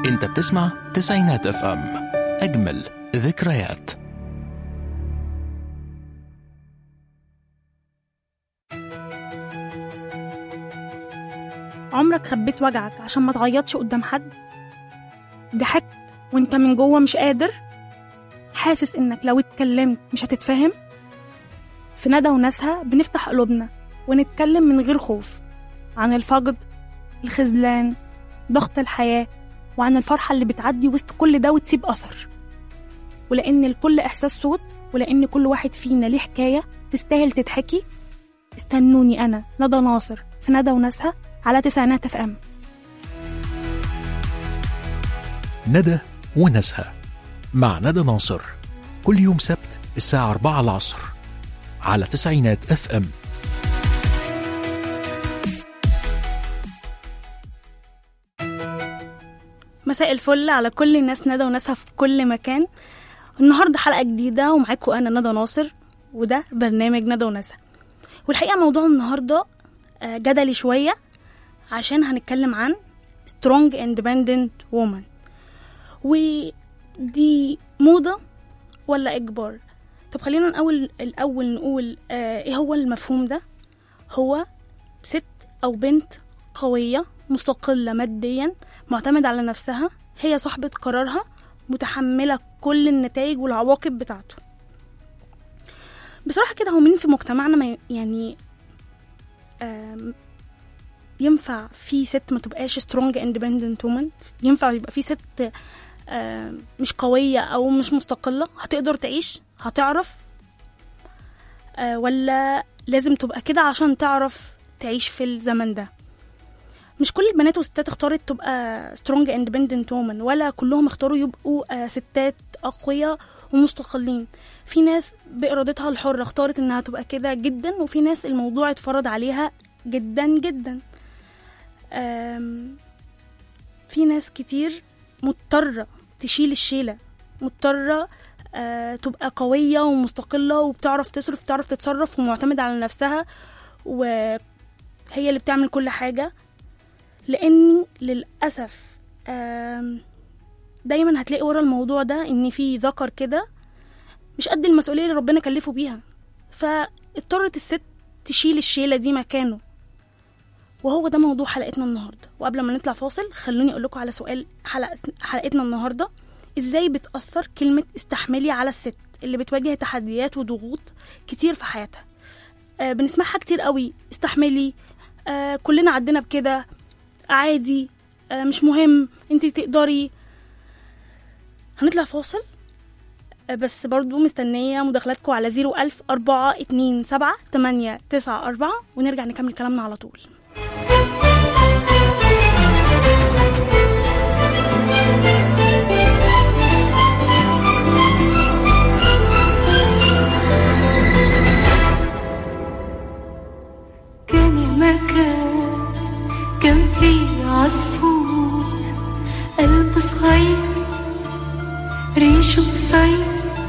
انت بتسمع تسعينات اف ام اجمل ذكريات عمرك خبيت وجعك عشان ما تعيطش قدام حد ضحكت وانت من جوه مش قادر حاسس انك لو اتكلمت مش هتتفهم في ندى وناسها بنفتح قلوبنا ونتكلم من غير خوف عن الفقد الخذلان ضغط الحياة وعن الفرحة اللي بتعدي وسط كل ده وتسيب أثر ولأن الكل إحساس صوت ولأن كل واحد فينا ليه حكاية تستاهل تتحكي استنوني أنا ندى ناصر في ندى وناسها على تسعينات اف ام ندى وناسها مع ندى ناصر كل يوم سبت الساعة 4 العصر على تسعينات اف ام مساء الفل على كل الناس ندى وناسها في كل مكان النهارده حلقه جديده ومعاكم انا ندى ناصر وده برنامج ندى وناسها والحقيقه موضوع النهارده آه، جدلي شويه عشان هنتكلم عن strong independent woman ودي موضة ولا إجبار طب خلينا الأول الأول نقول آه إيه هو المفهوم ده هو ست أو بنت قوية مستقلة ماديا معتمدة على نفسها هي صاحبة قرارها متحملة كل النتائج والعواقب بتاعته بصراحة كده هو مين في مجتمعنا ما ي- يعني آم، ينفع في ست ما تبقاش سترونج اندبندنت وومن ينفع يبقى في ست آم، مش قوية أو مش مستقلة هتقدر تعيش هتعرف آه، ولا لازم تبقى كده عشان تعرف تعيش في الزمن ده مش كل البنات والستات اختارت تبقى سترونج اندبندنت وومن ولا كلهم اختاروا يبقوا آه، ستات أقوياء ومستقلين في ناس بإرادتها الحرة اختارت إنها تبقى كده جدا وفي ناس الموضوع اتفرض عليها جدا جدا آم، في ناس كتير مضطرة تشيل الشيلة مضطرة آه، تبقى قوية ومستقلة وبتعرف تصرف بتعرف تتصرف ومعتمدة على نفسها وهي اللي بتعمل كل حاجة لأن للأسف آم، دايما هتلاقي ورا الموضوع ده إن في ذكر كده مش قد المسؤولية اللي ربنا كلفه بيها فاضطرت الست تشيل الشيلة دي مكانه وهو ده موضوع حلقتنا النهارده وقبل ما نطلع فاصل خلوني اقول لكم على سؤال حلقة حلقتنا النهارده ازاي بتاثر كلمه استحملي على الست اللي بتواجه تحديات وضغوط كتير في حياتها آه بنسمعها كتير قوي استحملي آه كلنا عدينا بكده عادي آه مش مهم انت تقدري هنطلع فاصل آه، بس برضو مستنية مداخلاتكم على زيرو ألف أربعة اتنين سبعة تمانية تسعة أربعة ونرجع نكمل كلامنا على طول كان يا مكان كان في عصفور قلبه صغير ريشه قصير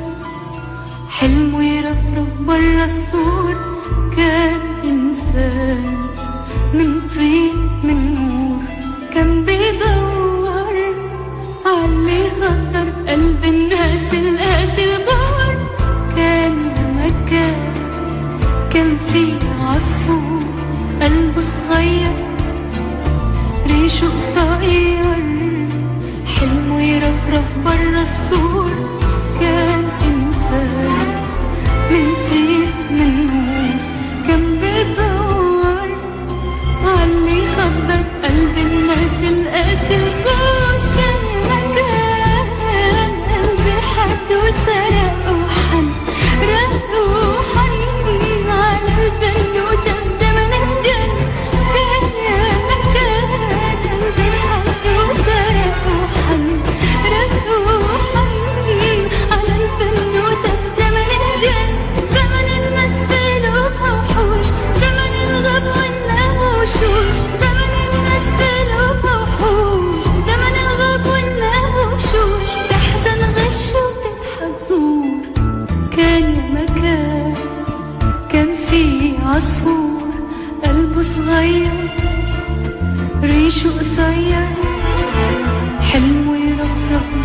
حلمه يرفرف برا السور كان إنسان من طين من نور كان بيدور عاللي خطر قلب الناس القاسي البار كان يا مكان كان في عصفور قلبه صغير ريشه قصير حلمه يرفرف برا السور كان إنسان من طين من نور كان بيدور عاللي خبر قلب الناس القاسي البوس كان مكان قلبي حد وترق وحن رق وحن على البنوتة بزمن الجن كان يا مكان قلبي حد وترق وحن رق وحن على البنوتة بزمن الجن زمن الناس في قلوبها وحوش زمن الغب والنام وشوش زمن الناس في قلوبها وحوش زمن الغب والنام وشوش تحزن غش وتضحك زور كان يا مكان كان في عصفور قلبه صغير ريشه قصير حلمه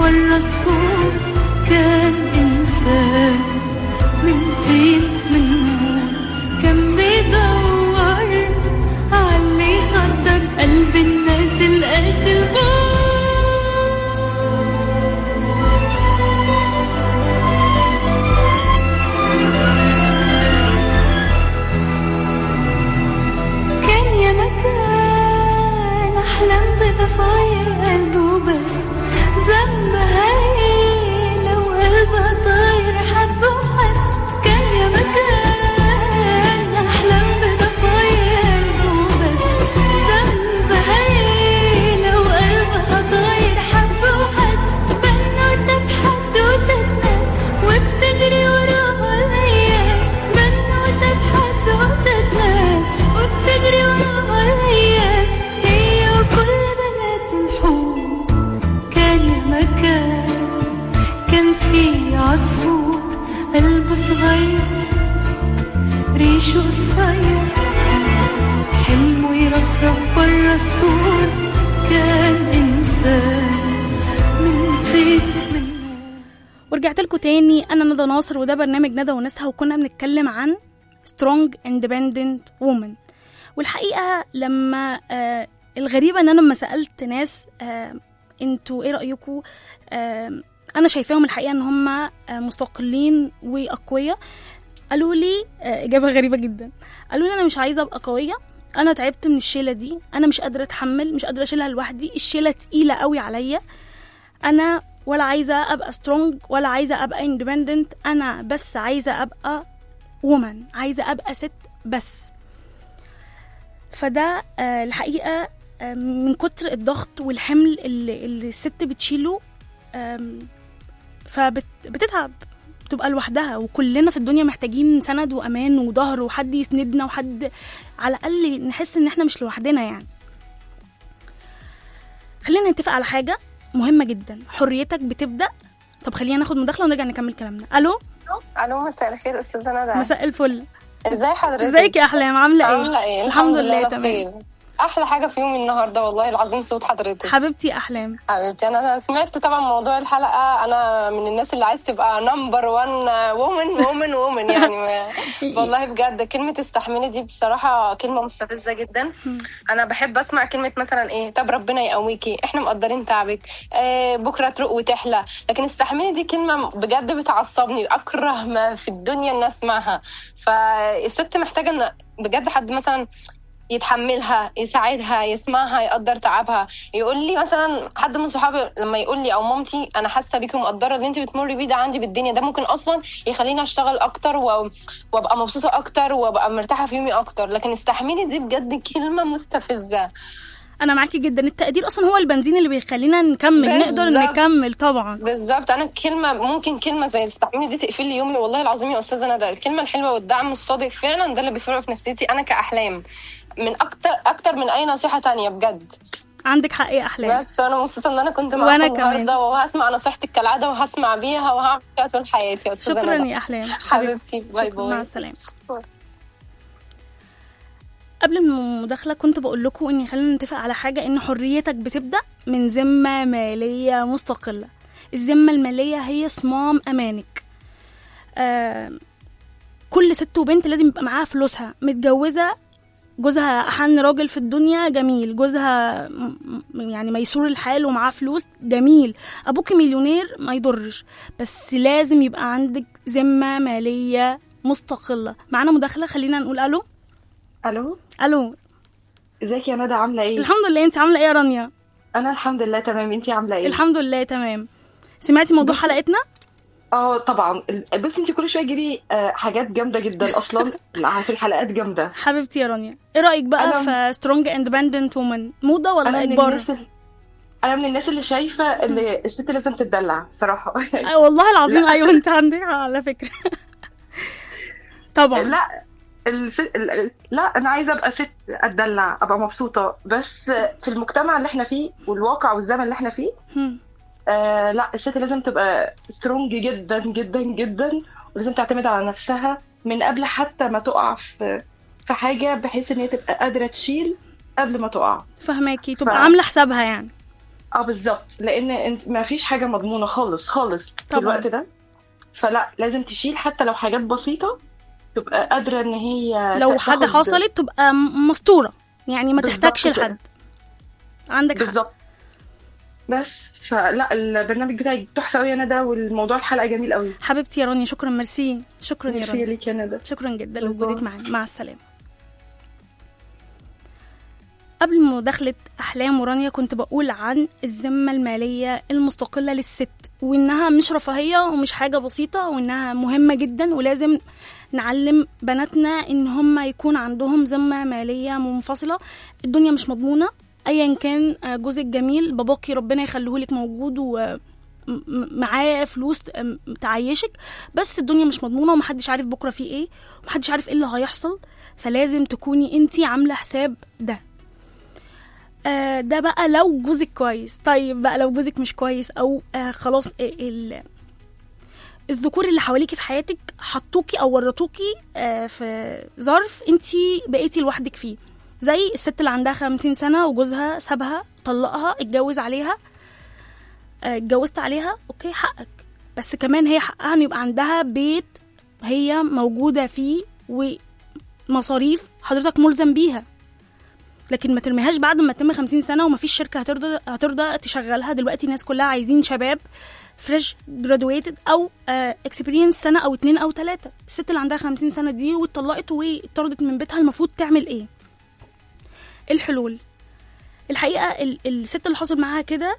الرسول كان إنسان من طين من نور كان بيدور علي يخدر قلب الناس القاسي البار كان يا مكان أحلام بضفاير قلبه بس ذنب هاي لو قلبها طاير حب وحس كان يا مكان أحلام بضفاير قلبه بس ذنب هاي لو قلبها طاير حب وحس بنوتة بحدوتتنا وبتجري وراها الأيام بنوتة بحدوتتنا وبتجري وراها الأيام هي وكل بنات الحور كان يا مكان كان في عصفور قلبه صغير ريشه قصير حلمه يرفرف برا السور كان إنسان من طين من نور ورجعت لكم تاني انا ندى ناصر وده برنامج ندى وناسها وكنا بنتكلم عن strong independent woman والحقيقه لما آه الغريبه ان انا لما سالت ناس آه انتوا ايه رايكم آه انا شايفاهم الحقيقه ان هم آه مستقلين واقوياء قالوا لي آه اجابه غريبه جدا قالوا لي انا مش عايزه ابقى قويه انا تعبت من الشيله دي انا مش قادره اتحمل مش قادره اشيلها لوحدي الشيله تقيله قوي عليا انا ولا عايزه ابقى سترونج ولا عايزه ابقى اندبندنت انا بس عايزه ابقى وومن عايزه ابقى ست بس فده آه، الحقيقه آه، من كتر الضغط والحمل اللي, اللي الست بتشيله آم، فبتتعب بتبقى لوحدها وكلنا في الدنيا محتاجين سند وامان وظهر وحد يسندنا وحد على الاقل نحس ان احنا مش لوحدنا يعني خلينا نتفق على حاجه مهمه جدا حريتك بتبدا طب خلينا ناخد مداخله ونرجع نكمل كلامنا الو الو مساء الخير استاذه ندى مساء الفل ازاي حضرتك ازيك يا احلام عامله ايه عامله ايه الحمد لله أنا تمام بخير. احلى حاجه في يومي النهارده والله العظيم صوت حضرتك حبيبتي يا احلام حبيبتي انا أنا سمعت طبعا موضوع الحلقه انا من الناس اللي عايز تبقى نمبر 1 وومن وومن وومن يعني ما- والله بجد كلمه استحملي دي بصراحه كلمه مستفزه جدا انا بحب اسمع كلمه مثلا ايه طب ربنا يقويكي احنا مقدرين تعبك آه بكره تروق وتحلى لكن استحملي دي كلمه بجد بتعصبني اكره ما في الدنيا ان اسمعها فالست محتاجه ان بجد حد مثلا يتحملها يساعدها يسمعها يقدر تعبها يقول لي مثلا حد من صحابي لما يقول لي او مامتي انا حاسه بيكي ومقدره اللي انت بتمري بيه ده عندي بالدنيا ده ممكن اصلا يخليني اشتغل اكتر و... وابقى مبسوطه اكتر وابقى مرتاحه في يومي اكتر لكن استحملي دي بجد كلمه مستفزه انا معاكي جدا التقدير اصلا هو البنزين اللي بيخلينا نكمل نقدر بالظبط. نكمل طبعا بالظبط انا كلمه ممكن كلمه زي استحملي دي تقفل لي يومي والله العظيم يا استاذه ندى الكلمه الحلوه والدعم الصادق فعلا ده اللي بيفرق في نفسيتي انا كاحلام من اكتر اكتر من اي نصيحه تانية بجد عندك حق يا احلام بس انا مبسوطه ان انا كنت وأنا معاكم كمان. النهارده وهسمع نصيحتك كالعاده وهسمع بيها وهعمل فيها طول حياتي يا استاذه شكرا ندى. يا احلام حبيبتي باي شكراً، مع باي السلامه قبل المداخلة كنت بقول لكم إن خلينا نتفق على حاجة إن حريتك بتبدأ من ذمة مالية مستقلة الذمة المالية هي صمام أمانك آه كل ست وبنت لازم يبقى معاها فلوسها متجوزة جوزها أحن راجل في الدنيا جميل جوزها م- م- يعني ميسور الحال ومعاه فلوس جميل أبوك مليونير ما يضرش بس لازم يبقى عندك ذمة مالية مستقلة معانا مداخلة خلينا نقول ألو الو ألو ازيك يا ندى عامله ايه الحمد لله انت عامله ايه يا رانيا انا الحمد لله تمام انتي عامله ايه الحمد لله تمام سمعتي موضوع حلقتنا اه طبعا ال- بس انتي كل شويه تجيبي آه، حاجات جامده جدا اصلا لا، في الحلقات جامده حبيبتي يا رانيا ايه رايك بقى أنا- في سترونج اندبندنت وومن موضه انا ولا من اجبار الناس اللي انا من الناس اللي شايفه ان الست لازم تتدلع صراحه أي والله العظيم ايوه انت عندك حق على فكره طبعا لا الست... ال- لا انا عايزه ابقى ست اتدلع ابقى مبسوطه بس في المجتمع اللي احنا فيه والواقع والزمن اللي احنا فيه هم. آه لا الست لازم تبقى سترونج جدا جدا جدا ولازم تعتمد على نفسها من قبل حتى ما تقع في في حاجه بحيث ان هي تبقى قادره تشيل قبل ما تقع فهماكي تبقى ف- عامله حسابها يعني اه بالظبط لان انت ما فيش حاجه مضمونه خالص خالص في طبعاً. الوقت ده فلا لازم تشيل حتى لو حاجات بسيطه تبقى قادره ان هي لو تا- حاجه تاخد- حصلت تبقى م- مستوره يعني ما بالظبط تحتاجش كده. لحد عندك حق بالظبط بس فلا البرنامج بتاعك تحفه قوي يا ندى والموضوع الحلقه جميل قوي حبيبتي يا رانيا شكرا ميرسي شكرا يا ميرسي رانيا ليك يا ندى شكرا جدا باي لوجودك باي. معانا مع السلامه قبل مداخلة أحلام ورانيا كنت بقول عن الذمة المالية المستقلة للست وإنها مش رفاهية ومش حاجة بسيطة وإنها مهمة جدا ولازم نعلم بناتنا إن هم يكون عندهم ذمة مالية منفصلة الدنيا مش مضمونة أيا كان آه، جوزك جميل باباكي ربنا يخليهولك موجود و م- معاه فلوس م- تعيشك بس الدنيا مش مضمونه ومحدش عارف بكره في ايه ومحدش عارف ايه اللي هيحصل فلازم تكوني انتي عامله حساب ده آه ده بقى لو جوزك كويس طيب بقى لو جوزك مش كويس او آه خلاص آه ال الذكور اللي حواليكي في حياتك حطوكي او ورطوكي آه في ظرف انتي بقيتي لوحدك فيه زي الست اللي عندها خمسين سنة وجوزها سابها طلقها اتجوز عليها آه، اتجوزت عليها اوكي حقك بس كمان هي حقها ان يبقى عندها بيت هي موجودة فيه ومصاريف حضرتك ملزم بيها لكن ما ترميهاش بعد ما تتم 50 سنة ومفيش شركة هترضى هترضى تشغلها دلوقتي الناس كلها عايزين شباب فريش جرادويتد او اكسبيرينس سنة او اتنين او تلاتة الست اللي عندها 50 سنة دي واتطلقت واتطردت من بيتها المفروض تعمل ايه الحلول الحقيقة ال- الست اللي حصل معاها كده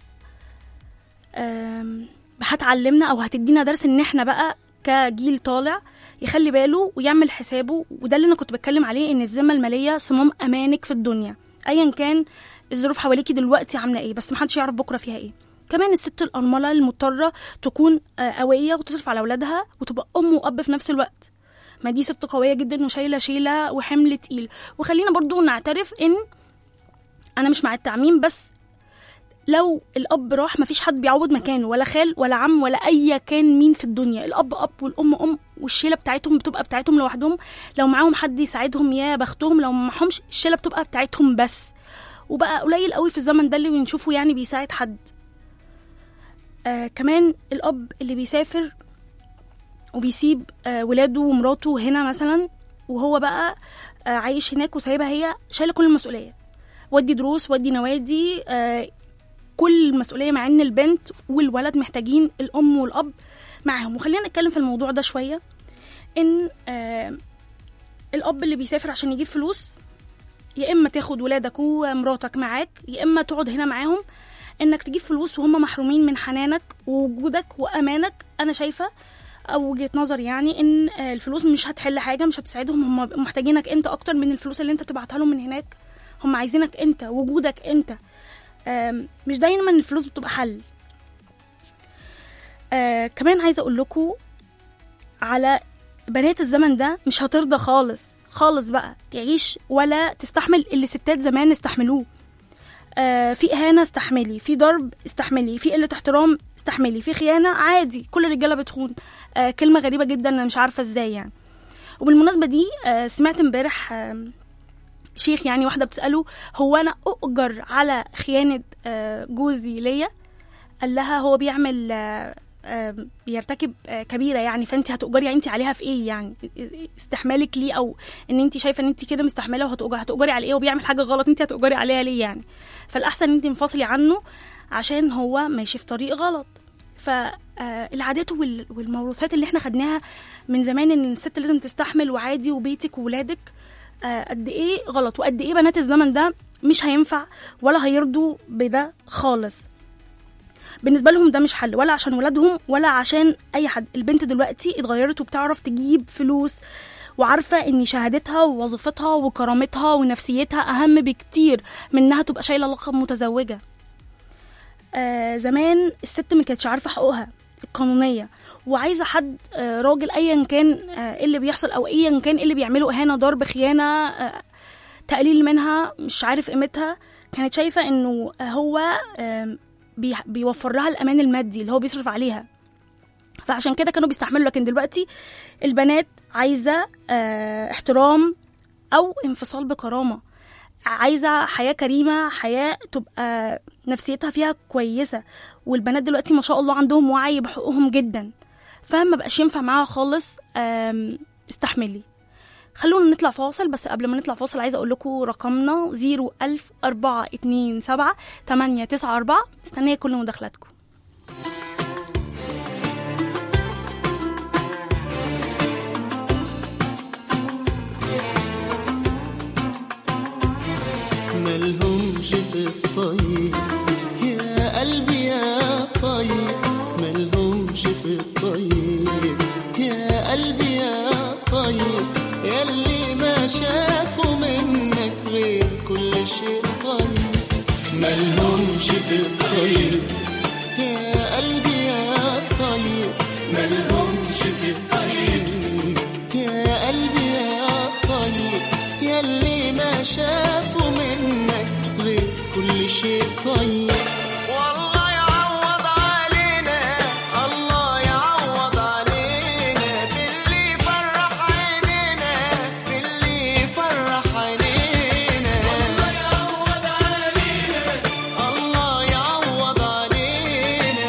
آم، هتعلمنا او هتدينا درس ان احنا بقى كجيل طالع يخلي باله ويعمل حسابه وده اللي انا كنت بتكلم عليه ان الذمه الماليه صمام امانك في الدنيا ايا كان الظروف حواليكي دلوقتي عامله ايه بس محدش يعرف بكره فيها ايه كمان الست الارمله المضطره تكون آه، قويه وتصرف على اولادها وتبقى ام واب في نفس الوقت ما دي ست قويه جدا وشايله شيله وحمل تقيل وخلينا برضو نعترف ان انا مش مع التعميم بس لو الاب راح مفيش حد بيعوض مكانه ولا خال ولا عم ولا اي كان مين في الدنيا الاب اب والام ام والشيله بتاعتهم بتبقى بتاعتهم لوحدهم لو معاهم حد يساعدهم يا بختهم لو ما معهمش الشيله بتبقى بتاعتهم بس وبقى قليل قوي في الزمن ده اللي بنشوفه يعني بيساعد حد آه كمان الاب اللي بيسافر وبيسيب آه ولاده ومراته هنا مثلا وهو بقى آه عايش هناك وسايبها هي شايله كل المسؤوليه ودي دروس ودي نوادي آه كل المسؤوليه مع ان البنت والولد محتاجين الام والاب معاهم وخلينا نتكلم في الموضوع ده شويه ان آه الاب اللي بيسافر عشان يجيب فلوس يا اما تاخد ولادك ومراتك معاك يا اما تقعد هنا معاهم انك تجيب فلوس وهم محرومين من حنانك ووجودك وامانك انا شايفه او وجهه نظري يعني ان آه، الفلوس مش هتحل حاجه مش هتساعدهم هم محتاجينك انت اكتر من الفلوس اللي انت بتبعتها لهم من هناك هم عايزينك انت وجودك انت آم، مش دايما الفلوس بتبقى حل آه كمان عايزه اقول لكم على بنات الزمن ده مش هترضى خالص خالص بقى تعيش ولا تستحمل اللي ستات زمان استحملوه آه في اهانه استحملي في ضرب استحملي في قله احترام استحملي في خيانه عادي كل الرجاله بتخون آه كلمه غريبه جدا انا مش عارفه ازاي يعني وبالمناسبه دي آه سمعت امبارح آه شيخ يعني واحده بتساله هو انا اؤجر على خيانه آه، جوزي ليا قال لها هو بيعمل آه، آه، بيرتكب آه، كبيره يعني فانت هتؤجري انت عليها في ايه يعني استحمالك ليه او ان انت شايفه ان انت كده مستحمله وهتؤجري هتؤجري على ايه وبيعمل حاجه غلط انت هتؤجري عليها ليه يعني فالاحسن ان انت انفصلي عنه عشان هو ماشي في طريق غلط فالعادات والموروثات اللي احنا خدناها من زمان ان الست لازم تستحمل وعادي وبيتك وولادك آه، قد ايه غلط وقد ايه بنات الزمن ده مش هينفع ولا هيرضوا بده خالص بالنسبه لهم ده مش حل ولا عشان ولادهم ولا عشان اي حد البنت دلوقتي اتغيرت وبتعرف تجيب فلوس وعارفه ان شهادتها ووظيفتها وكرامتها ونفسيتها اهم بكتير من انها تبقى شايله لقب متزوجه آه زمان الست ما كانتش عارفه حقوقها القانونيه وعايزه حد آه راجل ايا كان آه إيه اللي بيحصل او ايا كان إيه اللي بيعمله اهانه ضرب خيانه آه تقليل منها مش عارف قيمتها كانت شايفه انه هو آم، بي- بيوفر لها الامان المادي اللي هو بيصرف عليها فعشان كده كانوا بيستحملوا لكن دلوقتي البنات عايزه آه، احترام او انفصال بكرامه عايزه حياه كريمه حياه تبقى نفسيتها فيها كويسه والبنات دلوقتي ما شاء الله عندهم وعي بحقوقهم جدا فما بقاش ينفع معاها خالص آم، استحملي خلونا نطلع فاصل بس قبل ما نطلع فاصل عايزه اقول لكم رقمنا 01427 894 مستنيه كل مداخلاتكم ملهمش في الطيب يا قلبي يا طيب ملهمش في الطيب يا قلبي يا طيب ياللي ما شافوا منك غير كل شيء طيب ملهمش في الطيب يا قلبي يا طيب ملهمش في الطيب يا قلبي يا طيب ياللي ما شافوا منك غير كل شيء طيب والله يعوض علينا الله يعوض علينا باللي فرح عينينا باللي فرح عينينا الله يعوض علينا الله يعوض علينا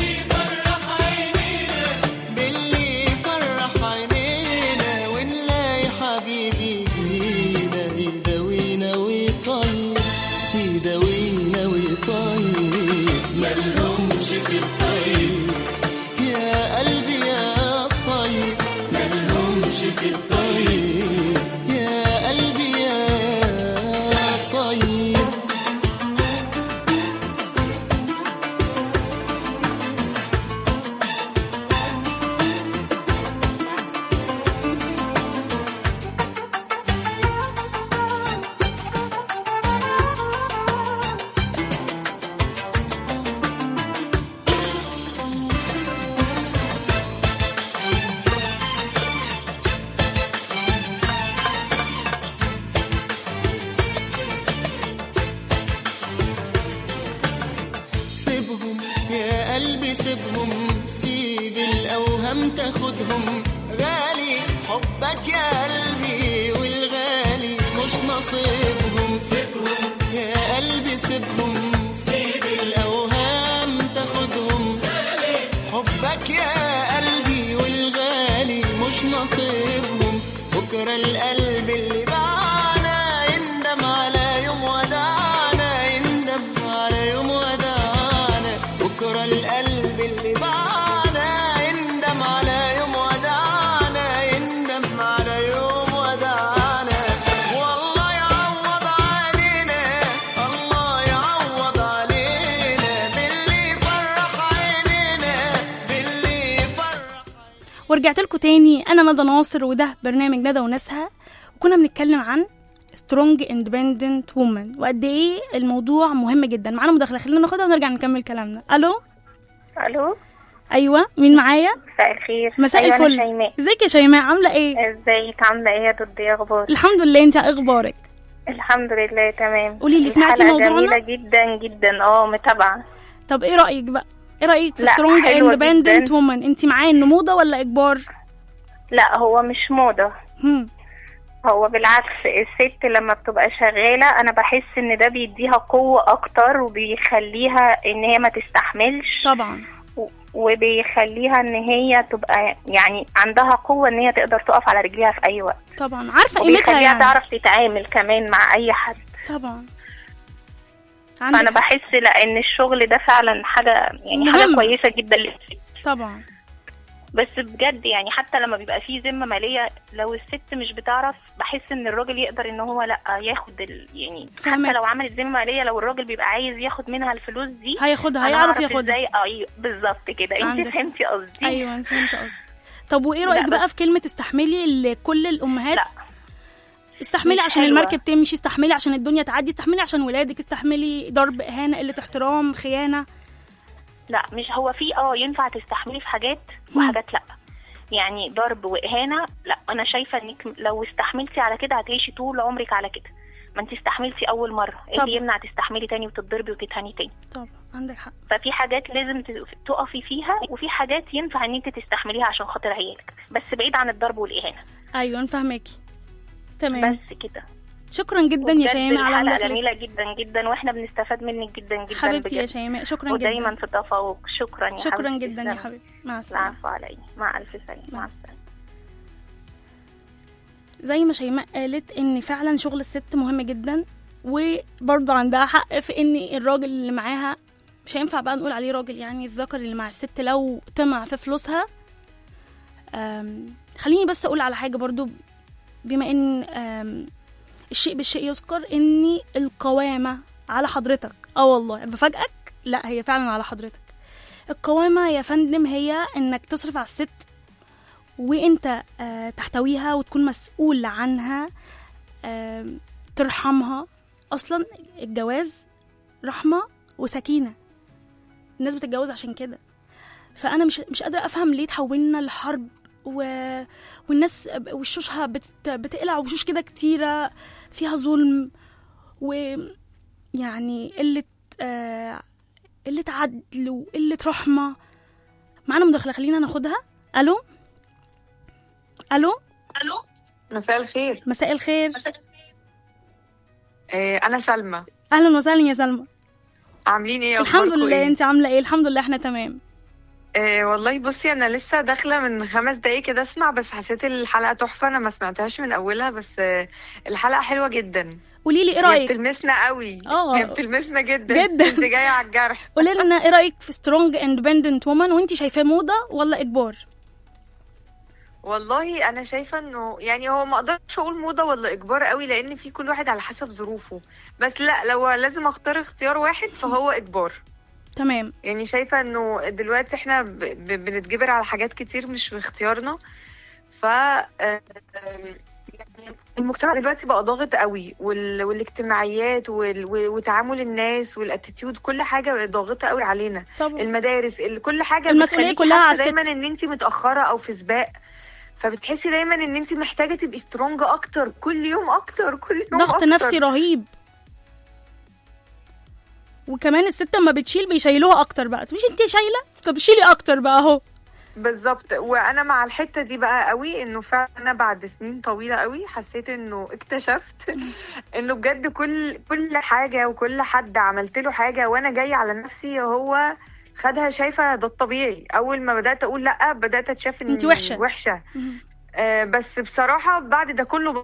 باللي فرح عينينا ونلاقي حبيبي لينا يداوينا ويطيب يداوينا ويطيب ملهمش في الطيب يا قلبي يا طيب ملهمش في الطيب يا قلبي يا طيب سيبهم يا قلبي سيبهم سيب الأوهام تاخدهم غالي حبك يا قلبي والغالي مش نصيبهم سيبهم يا قلبي سيبهم سيب الأوهام تاخدهم حبك يا قلبي والغالي مش نصيبهم بكرة القلب اللي باعنا يندم على يوم وداعنا يندم على يوم وداعنا بكرة القلب اللي باعنا يندم على يوم وداعنا يندم على يوم وداعنا والله يعوض علينا الله يعوض علينا باللي فرح عينينا باللي فرح ورجعت لكم تاني انا ندى ناصر وده برنامج ندى وناسها وكنا بنتكلم عن سترونج اندبندنت وومن وقد ايه الموضوع مهم جدا معانا مداخله خلينا ناخدها ونرجع نكمل كلامنا الو الو ايوه مين معايا مساء الخير مساء أيوة أنا الفل شيماء ازيك يا شيماء عامله ايه ازيك عامله ايه يا دود ايه اخبارك الحمد لله انت إيه اخبارك الحمد لله تمام قولي لي، سمعتي الحلقة موضوعنا؟ جميله جدا جدا اه متابعه طب ايه رايك بقى ايه رايك في لا، سترونج حلوة اندبندنت جداً. وومن انت معايا انه موضه ولا اجبار لا هو مش موضه هم. هو بالعكس الست لما بتبقى شغاله انا بحس ان ده بيديها قوه اكتر وبيخليها ان هي ما تستحملش طبعا و- وبيخليها ان هي تبقى يعني عندها قوه ان هي تقدر تقف على رجليها في اي وقت طبعا عارفه قيمتها وبيخليها يعني تعرف تتعامل كمان مع اي حد طبعا فانا عندك حق. بحس لا ان الشغل ده فعلا حاجه يعني حاجه مهم. كويسه جدا للست طبعا بس بجد يعني حتى لما بيبقى فيه ذمه ماليه لو الست مش بتعرف بحس ان الراجل يقدر ان هو لا ياخد ال يعني فهمك. حتى لو عملت ذمه ماليه لو الراجل بيبقى عايز ياخد منها الفلوس دي هياخدها أنا هيعرف هعرف ياخدها ازاي ايوه بالظبط كده انت عندك حق. فهمتي قصدي ايوه أنا فهمت قصدك طب وايه رايك لا، بقى بس- في كلمه استحملي اللي كل الامهات لا استحملي مش عشان حلوة. المركب تمشي استحملي عشان الدنيا تعدي استحملي عشان ولادك استحملي ضرب اهانه قله احترام خيانه لا مش هو في اه ينفع تستحملي في حاجات مم. وحاجات لا يعني ضرب واهانه لا انا شايفه انك لو استحملتي على كده هتعيشي طول عمرك على كده ما انت استحملتي اول مره ايه طبعا. اللي يمنع تستحملي تاني وتتضربي وتتهني تاني طبعا عندك حق ففي حاجات لازم ت- تقفي فيها وفي حاجات ينفع ان انت تستحمليها عشان خاطر عيالك بس بعيد عن الضرب والاهانه ايوه انا فاهماكي تمام بس كده شكرا جدا يا وبجد شيماء على الحلقة مداخلتك جميلة جدا جدا واحنا بنستفاد منك جدا جدا حبيبتي يا بجد. شيماء شكرا ودايما جدا في تفوق شكرا يا شكرا حبيبتي، جدا يا تسلمي. حبيبي مع السلامه العفو علي مع ألف سلامة مع مع السلامة زي ما شيماء قالت ان فعلا شغل الست مهم جدا وبرضه عندها حق في ان الراجل اللي معاها مش هينفع بقى نقول عليه راجل يعني الذكر اللي مع الست لو طمع في فلوسها أم، خليني بس اقول على حاجه برضو بما ان أم، الشيء بالشيء يذكر ان القوامه على حضرتك اه والله بفاجئك لا هي فعلا على حضرتك القوامه يا فندم هي انك تصرف على الست وانت آه، تحتويها وتكون مسؤول عنها آم، ترحمها اصلا الجواز رحمه وسكينه الناس بتتجوز عشان كده فانا مش مش قادره افهم ليه تحولنا لحرب و... والناس وشوشها بت... بتقلع وشوش كده كتيره فيها ظلم ويعني قله آه... قله عدل وقله رحمه معانا مداخله خلينا ناخدها الو الو مساء الخير مساء الخير آه، انا سلمى اهلا وسهلا يا سلمى عاملين ايه الحمد أخباركم لله إيه؟ انت عامله ايه الحمد لله احنا تمام آه والله بصي انا لسه داخله من خمس دقايق كده اسمع بس حسيت الحلقه تحفه انا ما سمعتهاش من اولها بس آه الحلقه حلوه جدا قولي لي ايه هي رايك بتلمسنا قوي آه. هي بتلمسنا جدا جدا. انت جايه على الجرح قولي لنا ايه رايك في سترونج اندبندنت وومن وانت شايفاه موضه ولا اجبار والله انا شايفه انه يعني هو ما اقدرش اقول موضه ولا اجبار قوي لان في كل واحد على حسب ظروفه بس لا لو لازم اختار اختيار واحد فهو اجبار تمام يعني شايفة انه دلوقتي احنا ب... ب... بنتجبر على حاجات كتير مش في اختيارنا ف آم، يعني المجتمع دلوقتي بقى ضاغط قوي وال... والاجتماعيات وال... و- وتعامل الناس والاتيتيود كل حاجة بقت ضاغطة قوي علينا طب المدارس ال... كل حاجة المسؤولية بتخليكي كلها على حاسة الست. دايما ان انت متأخرة او في سباق فبتحسي دايما ان انت محتاجة تبقي سترونج اكتر كل يوم اكتر كل يوم ضغط أكتر. نفسي رهيب وكمان الست لما بتشيل بيشيلوها اكتر بقى مش انت شايله طب شيلي اكتر بقى اهو بالظبط وانا مع الحته دي بقى قوي انه فعلا أنا بعد سنين طويله قوي حسيت انه اكتشفت انه بجد كل كل حاجه وكل حد عملت له حاجه وانا جاي على نفسي هو خدها شايفه ده الطبيعي اول ما بدات اقول لا بدات اتشاف اني أنت وحشة. وحشه مهم. آه بس بصراحه بعد ده كله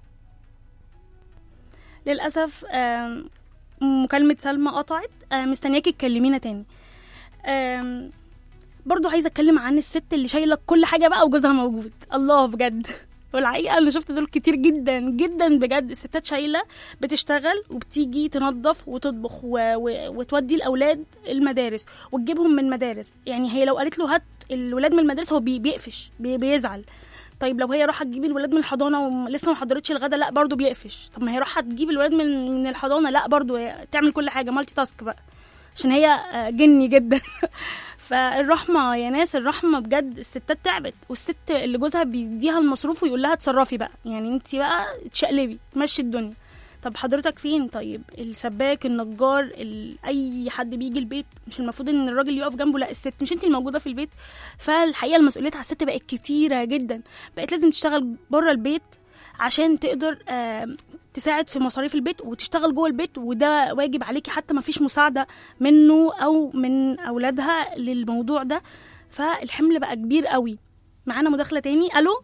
للاسف آم، مكالمه سلمى قطعت آم، مستنياكي تكلمينا تاني آم، برضو عايزه اتكلم عن الست اللي شايله كل حاجه بقى وجوزها موجود الله بجد والحقيقه انا شفت دول كتير جدا جدا بجد الستات شايله بتشتغل وبتيجي تنظف وتطبخ و... و... وتودي الاولاد المدارس وتجيبهم من مدارس يعني هي لو قالت له هات الولاد من المدارس هو بي... بيقفش بي... بيزعل طيب لو هي راحت تجيب الولاد من الحضانه ولسه ما حضرتش الغدا لا برضو بيقفش طب ما هي راحت تجيب الولاد من من الحضانه لا برضو هي تعمل كل حاجه مالتي تاسك بقى عشان هي آه، جني جدا فالرحمه يا ناس الرحمه بجد الستات تعبت والست اللي جوزها بيديها المصروف ويقول لها اتصرفي بقى يعني انت بقى تشقلبي تمشي الدنيا طب حضرتك فين طيب السباك النجار ال... اي حد بيجي البيت مش المفروض ان الراجل يقف جنبه لا الست مش انت الموجوده في البيت فالحقيقه المسؤوليات على الست بقت كتيره جدا بقت لازم تشتغل بره البيت عشان تقدر آم، تساعد في مصاريف البيت وتشتغل جوه البيت وده واجب عليكي حتى ما فيش مساعده منه او من اولادها للموضوع ده فالحمل بقى كبير قوي معانا مداخله تاني الو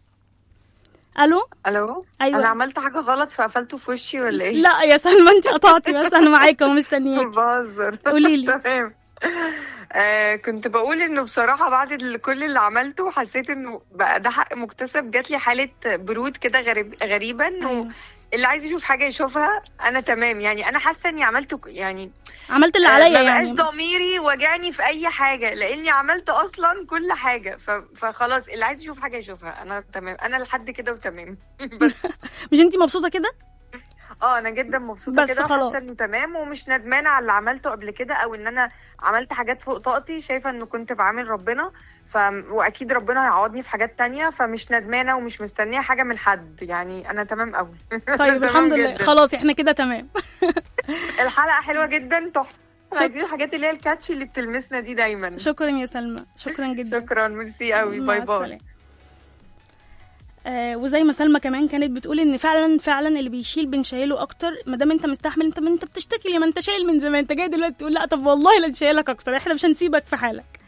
الو الو أيوة. انا عملت حاجه غلط فقفلته في وشي ولا ايه لا يا سلمى انت قطعتي بس انا معاكي ومستنياكي بهزر قولي لي. تمام آه كنت بقول انه بصراحه بعد ال- كل اللي عملته حسيت انه بقى ده حق مكتسب جات لي حاله برود كده غريب غريبه انه أيوة. اللي عايز يشوف حاجه يشوفها انا تمام يعني انا حاسه اني عملت ك- يعني عملت اللي آه، عليا ما بقاش يعني ضميري وجعني في اي حاجه لاني عملت اصلا كل حاجه ف... فخلاص اللي عايز يشوف حاجه يشوفها انا تمام انا لحد كده وتمام بس مش انت مبسوطه كده اه انا جدا مبسوطه بس كده خلاص. حاسه انه تمام ومش ندمانه على اللي عملته قبل كده او ان انا عملت حاجات فوق طاقتي شايفه انه كنت بعامل ربنا ف واكيد ربنا هيعوضني في حاجات تانية فمش ندمانه ومش مستنيه حاجه من حد يعني انا تمام قوي طيب تمام الحمد لله جداً. خلاص احنا كده تمام الحلقه حلوه جدا تحفه شك- عايزين الحاجات اللي هي الكاتشي اللي بتلمسنا دي دايما شكرا يا سلمى شكرا جدا شكرا ميرسي قوي مع باي باي السلامة. آه وزي ما سلمى كمان كانت بتقول ان فعلا فعلا اللي بيشيل بنشيله اكتر ما دام انت مستحمل انت انت بتشتكي ليه ما انت شايل من زمان انت جاي دلوقتي تقول لا طب والله لا نشيلك اكتر احنا مش هنسيبك في حالك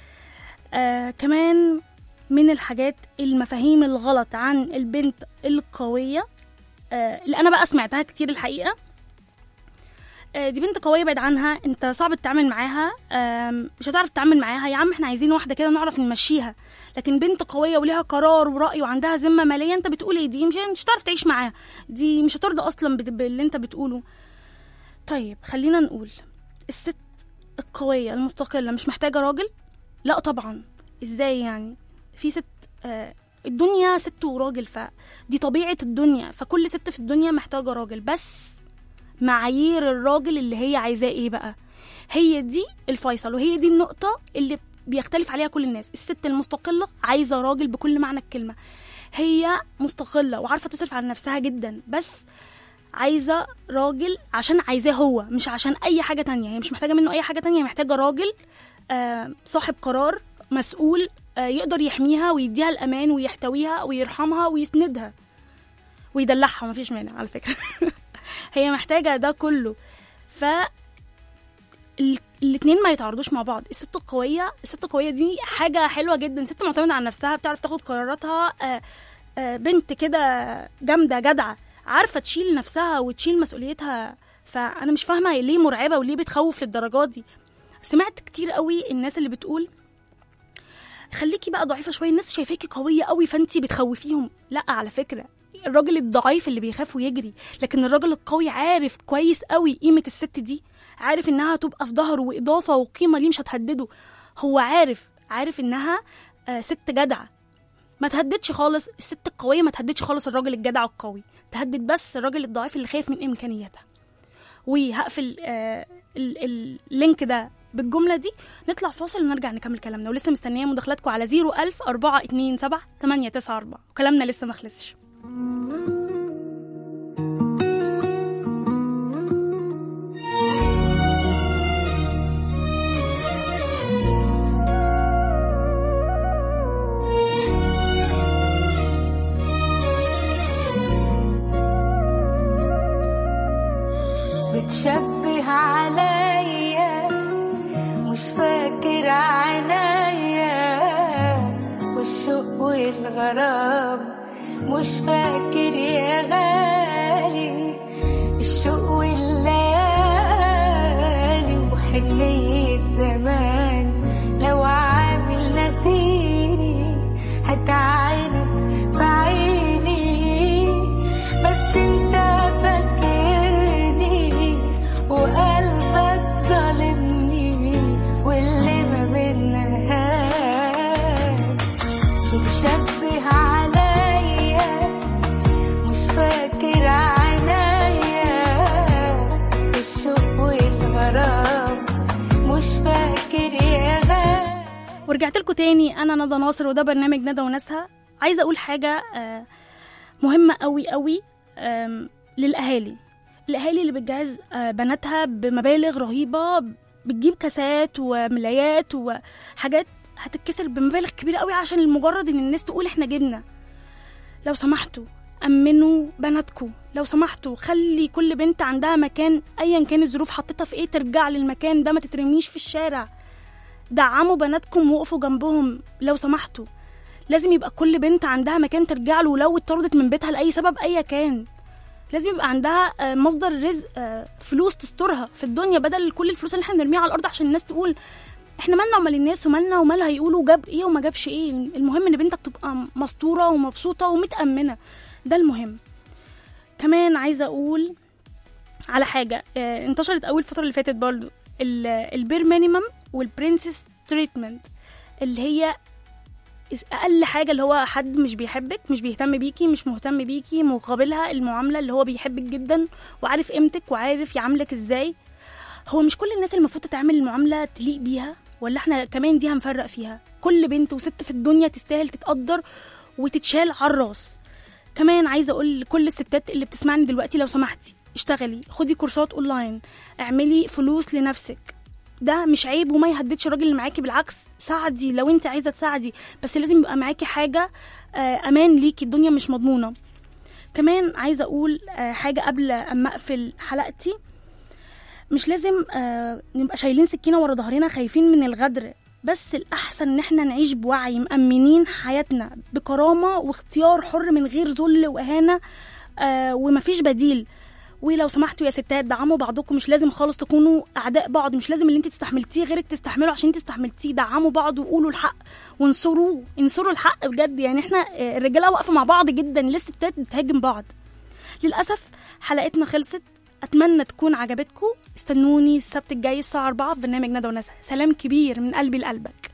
آه كمان من الحاجات المفاهيم الغلط عن البنت القويه آه اللي انا بقى سمعتها كتير الحقيقه آه، دي بنت قويه بعد عنها انت صعب تتعامل معاها آم، مش هتعرف تتعامل معاها يا عم احنا عايزين واحده كده نعرف نمشيها لكن بنت قويه وليها قرار وراي وعندها ذمه ماليه انت بتقول ايه دي مش مش هتعرف تعيش معاها دي مش هترضى اصلا بت- باللي انت بتقوله طيب خلينا نقول الست القويه المستقله مش محتاجه راجل لا طبعا ازاي يعني في ست آه الدنيا ست وراجل فدي طبيعه الدنيا فكل ست في الدنيا محتاجه راجل بس معايير الراجل اللي هي عايزاه ايه بقى هي دي الفيصل وهي دي النقطة اللي بيختلف عليها كل الناس الست المستقلة عايزة راجل بكل معنى الكلمة هي مستقلة وعارفة تصرف على نفسها جدا بس عايزة راجل عشان عايزاه هو مش عشان أي حاجة تانية هي مش محتاجة منه أي حاجة تانية هي محتاجة راجل آه صاحب قرار مسؤول آه يقدر يحميها ويديها الأمان ويحتويها ويرحمها ويسندها ويدلعها مفيش مانع على فكرة هي محتاجة ده كله ف ال- الاتنين ما يتعارضوش مع بعض الست القوية الست القوية دي حاجة حلوة جدا ست معتمدة على نفسها بتعرف تاخد قراراتها آه، آه، بنت كده جامدة جدعة عارفة تشيل نفسها وتشيل مسؤوليتها فأنا مش فاهمة هي ليه مرعبة وليه بتخوف للدرجات دي سمعت كتير قوي الناس اللي بتقول خليكي بقى ضعيفة شوية الناس شايفاكي قوية قوي فانتي بتخوفيهم لا على فكرة الراجل الضعيف اللي بيخاف ويجري لكن الراجل القوي عارف كويس قوي قيمة الست دي عارف انها تبقى في ظهره واضافة وقيمة ليه مش هتهدده هو عارف عارف انها آه ست جدعة ما تهددش خالص الست القوية ما تهددش خالص الراجل الجدع القوي تهدد بس الراجل الضعيف اللي خايف من امكانياتها وهقفل آه ال- ال- اللينك ده بالجملة دي نطلع فاصل ونرجع نكمل كلامنا ولسه مستنية مداخلاتكم على 01000 427 894 وكلامنا لسه ما خلصش بتشبه عليا مش فاكر عينيا والشوق والغرام مش فاكر يا غالي الشوق والليالي وحنية زمان لو عامل نسيني هتعينك في عيني بس انت فاكرني وقلبك ظالمني واللي ما بينا بتشبه عليا مش فاكر عينيا الشوق والغرام مش فاكر يا غالي ورجعت لكم تاني انا ندى ناصر وده برنامج ندى وناسها عايزه اقول حاجه آه، مهمه قوي قوي آم، للاهالي الاهالي اللي بتجهز آه، بناتها بمبالغ رهيبه بتجيب كاسات وملايات وحاجات هتتكسر بمبالغ كبيره قوي عشان المجرد ان الناس تقول احنا جبنا لو سمحتوا أمنوا بناتكم لو سمحتوا خلي كل بنت عندها مكان أيا كان الظروف حطيتها في إيه ترجع للمكان ده ما تترميش في الشارع دعموا بناتكم وقفوا جنبهم لو سمحتوا لازم يبقى كل بنت عندها مكان ترجع له ولو اتطردت من بيتها لأي سبب أيا كان لازم يبقى عندها آه، مصدر رزق آه، فلوس تسترها في الدنيا بدل كل الفلوس اللي احنا بنرميها على الأرض عشان الناس تقول احنا مالنا ومال الناس ومالنا ومال هيقولوا جاب ايه وما جابش ايه المهم ان بنتك تبقى مستورة ومبسوطة ومتأمنة ده المهم كمان عايزة اقول على حاجة آه، انتشرت اول الفترة اللي فاتت برضو ال- البير مينيمم والبرنسس تريتمنت اللي هي is- اقل حاجه اللي هو حد مش بيحبك مش بيهتم بيكي مش مهتم بيكي مقابلها المعامله اللي هو بيحبك جدا وعارف قيمتك وعارف يعاملك ازاي هو مش كل الناس المفروض تتعامل المعامله تليق بيها ولا احنا كمان دي هنفرق فيها كل بنت وست في الدنيا تستاهل تتقدر وتتشال على الراس كمان عايزه اقول لكل الستات اللي بتسمعني دلوقتي لو سمحتي اشتغلي خدي كورسات اونلاين اعملي فلوس لنفسك ده مش عيب وما يهددش الراجل اللي معاكي بالعكس ساعدي لو انت عايزه تساعدي بس لازم يبقى معاكي حاجه آه، امان ليكي الدنيا مش مضمونه كمان عايزه اقول آه، حاجه قبل اما اقفل حلقتي مش لازم آه، نبقى شايلين سكينه ورا ظهرنا خايفين من الغدر بس الاحسن ان احنا نعيش بوعي مأمنين حياتنا بكرامه واختيار حر من غير ذل واهانه آه، ومفيش بديل ولو سمحتوا يا ستات دعموا بعضكم مش لازم خالص تكونوا اعداء بعض مش لازم اللي انت تستحملتيه غيرك تستحمله عشان انت استحملتيه دعموا بعض وقولوا الحق وانصروه انصروا الحق بجد يعني احنا آه، الرجاله واقفه مع بعض جدا ليه الستات بتهاجم بعض للاسف حلقتنا خلصت اتمنى تكون عجبتكم استنوني السبت الجاي الساعه 4 في برنامج ندى ونسى سلام كبير من قلبي لقلبك